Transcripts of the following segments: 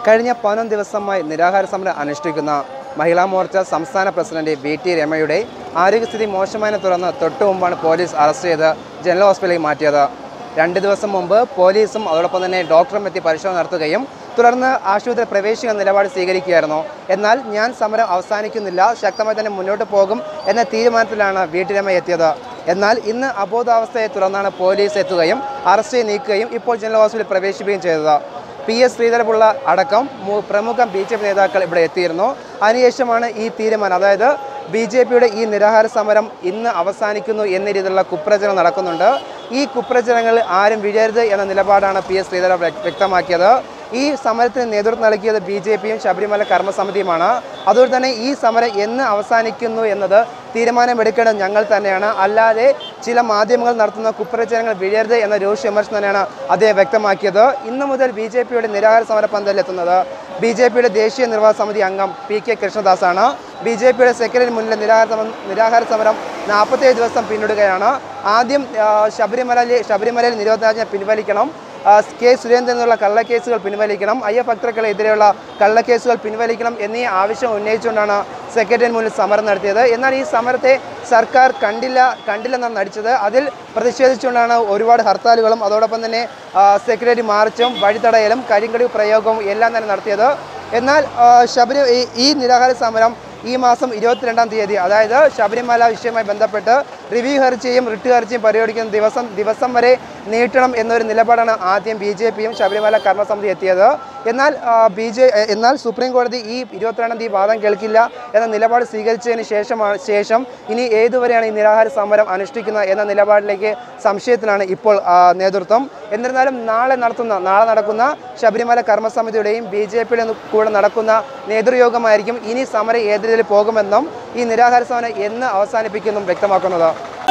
കഴിഞ്ഞ പതിനൊന്ന് ദിവസമായി നിരാഹാര സമരം അനുഷ്ഠിക്കുന്ന മഹിളാ മോർച്ച സംസ്ഥാന പ്രസിഡന്റ് വി ടി രമയുടെ ആരോഗ്യസ്ഥിതി മോശമായതിനെ തുടർന്ന് തൊട്ടു മുമ്പാണ് പോലീസ് അറസ്റ്റ് ചെയ്ത് ജനറൽ ഹോസ്പിറ്റലിലേക്ക് മാറ്റിയത് രണ്ട് ദിവസം മുമ്പ് പോലീസും അതോടൊപ്പം തന്നെ ഡോക്ടറും എത്തി പരിശോധന നടത്തുകയും തുടർന്ന് ആശുപത്രി പ്രവേശിക്കുന്ന നിലപാട് സ്വീകരിക്കുകയായിരുന്നു എന്നാൽ ഞാൻ സമരം അവസാനിക്കുന്നില്ല ശക്തമായി തന്നെ മുന്നോട്ട് പോകും എന്ന തീരുമാനത്തിലാണ് വി ടി രമ എത്തിയത് എന്നാൽ ഇന്ന് അബോധാവസ്ഥയെ തുടർന്നാണ് പോലീസ് എത്തുകയും അറസ്റ്റ് ചെയ്ത് നീക്കുകയും ഇപ്പോൾ ജനറൽ ഹോസ്പിറ്റലിൽ പ്രവേശിപ്പിക്കുകയും ചെയ്തത് പി എസ് ശ്രീധരപിള്ള അടക്കം മു- പ്രമുഖ ബി ജെ പി നേതാക്കൾ ഇവിടെ എത്തിയിരുന്നു അതിനുശേഷമാണ് ഈ തീരുമാനം അതായത് ബി ജെ പിയുടെ ഈ നിരാഹാര സമരം ഇന്ന് അവസാനിക്കുന്നു എന്ന രീതിയിലുള്ള കുപ്രചരണം നടക്കുന്നുണ്ട് ഈ കുപ്രചരണങ്ങൾ ആരും വീഴരുത് എന്ന നിലപാടാണ് പി എസ് ശ്രീധര വ്യക്- വ്യക്തമാക്കിയത് ഈ സമരത്തിന് നേതൃത്വം നൽകിയത് ബി ജെ പിയും ശബരിമല കർമ്മസമിതിയുമാണ് അതുകൊണ്ട് തന്നെ ഈ സമരം എന്ന് അവസാനിക്കുന്നു എന്നത് തീരുമാനമെടുക്കേണ്ടത് ഞങ്ങൾ തന്നെയാണ് അല്ലാതെ ചില മാധ്യമങ്ങൾ നടത്തുന്ന കുപ്രചരണങ്ങൾ വീഴരുത് എന്ന രൂക്ഷ വിമർശനം തന്നെയാണ് അദ്ദേഹം വ്യക്തമാക്കിയത് ഇന്നു മുതൽ ബി ജെ പിയുടെ നിരാഹാര സമര പന്തലിലെത്തുന്നത് ബി ജെ പിയുടെ ദേശീയ നിർവാഹക സമിതി അംഗം പി കെ കൃഷ്ണദാസാണ് ബി ജെ പിയുടെ സെക്രട്ടറി മുന്നിലെ നിരാഹാര സമരം നിരാഹാര സമരം നാൽപ്പത്തേഴ് ദിവസം പിന്നിടുകയാണ് ആദ്യം ആ, ശബരിമലയിൽ ശബരിമലയിൽ നിരോധനാജ്ഞ പിൻവലിക്കണം ആ, കെ സുരേന്ദ്രൻ എന്നുള്ള കള്ളക്കേസുകൾ പിൻവലിക്കണം അയ്യപ്പ ഭക്തർക്കെതിരെയുള്ള കള്ളക്കേസുകൾ പിൻവലിക്കണം എന്നീ ആവശ്യം ഉന്നയിച്ചുകൊണ്ടാണ് സെക്രട്ടറിന് മുന്നിൽ സമരം നടത്തിയത് എന്നാൽ ഈ സമരത്തെ സർക്കാർ കണ്ടില്ല കണ്ടില്ലെന്നാണ് നടിച്ചത് അതിൽ പ്രതിഷേധിച്ചുകൊണ്ടാണ് ഒരുപാട് ഹർത്താലുകളും അതോടൊപ്പം തന്നെ ആ, സെക്രട്ടറി മാർച്ചും വഴിതടയലും കരിങ്കടി പ്രയോഗവും എല്ലാം തന്നെ നടത്തിയത് എന്നാൽ ആ, ശബരി ഈ- ഈ നിരാഹാര സമരം ഈ മാസം ഇരുപത്തിരണ്ടാം തീയതി അതായത് ശബരിമല വിഷയവുമായി ബന്ധപ്പെട്ട് റിവ്യൂ ഹർജിയും റിട്ട് ഹർജിയും പരിഗണിക്കുന്ന ദിവസം ദിവസം വരെ നീട്ടണം എന്നൊരു നിലപാടാണ് ആദ്യം ബി ജെ പിയും ശബരിമല കർമ്മസമിതി എത്തിയത് എന്നാൽ ബി ജെ എന്നാൽ സുപ്രീം കോടതി ഈ ഇരുപത്തിരണ്ടാം തീയതി വാദം കേൾക്കില്ല എന്ന നിലപാട് സ്വീകരിച്ചതിന് ശേഷമാണ് ശേഷം ഇനി ഏതുവരെയാണ് ഈ നിരാഹാര സമരം അനുഷ്ഠിക്കുന്നത് എന്ന നിലപാടിലേക്ക് സംശയത്തിലാണ് ഇപ്പോൾ ആ, നേതൃത്വം എന്നിരുന്നാലും നാളെ നടത്തുന്ന നാളെ നടക്കുന്ന ശബരിമല കർമ്മസമിതിയുടെയും ബി ജെ പിയുടെ കൂടെ നടക്കുന്ന നേതൃയോഗമായിരിക്കും ഇനി സമരം ഏത് രീതിയിൽ പോകുമെന്നും ഈ നിരാഹാര സമരം എന്ന് അവസാനിപ്പിക്കുമെന്നും വ്യക്തമാക്കുന്നത്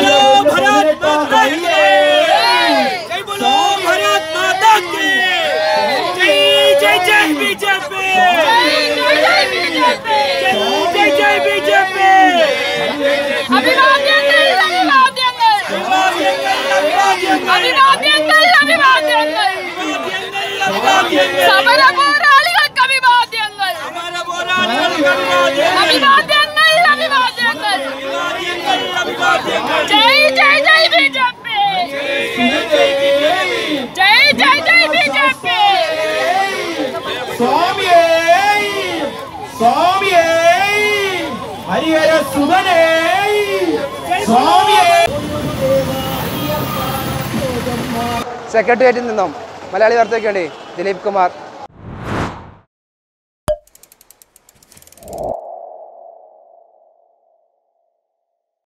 भारत माता की जय बोलो भारत माता की जय जय जय बीजेपी जय जय जय बीजेपी അഭിവാദ്യങ്ങൾ അഭിവാദ്യങ്ങൾ അഭിവാദ്യങ്ങൾ അഭിവാദ്യങ്ങൾ സമര പോരാളികൾക്ക് അഭിവാദ്യങ്ങൾ അഭിവാദ്യങ്ങൾ അഭിവാദ്യങ്ങൾ ജയ് ജയ് ജയ് ബി ജെ പി ജയ് ജയ് ജയ് ബി ജെ പി സ്വാമിയേ സ്വാമിയേ ഹരിഹര സുതനേ സ്വാമിയേ സെക്രട്ടേറിയറ്റിൽ നിന്നും മലയാളി വാർത്തയ്ക്ക് വേണ്ടി ദിലീപ് കുമാർ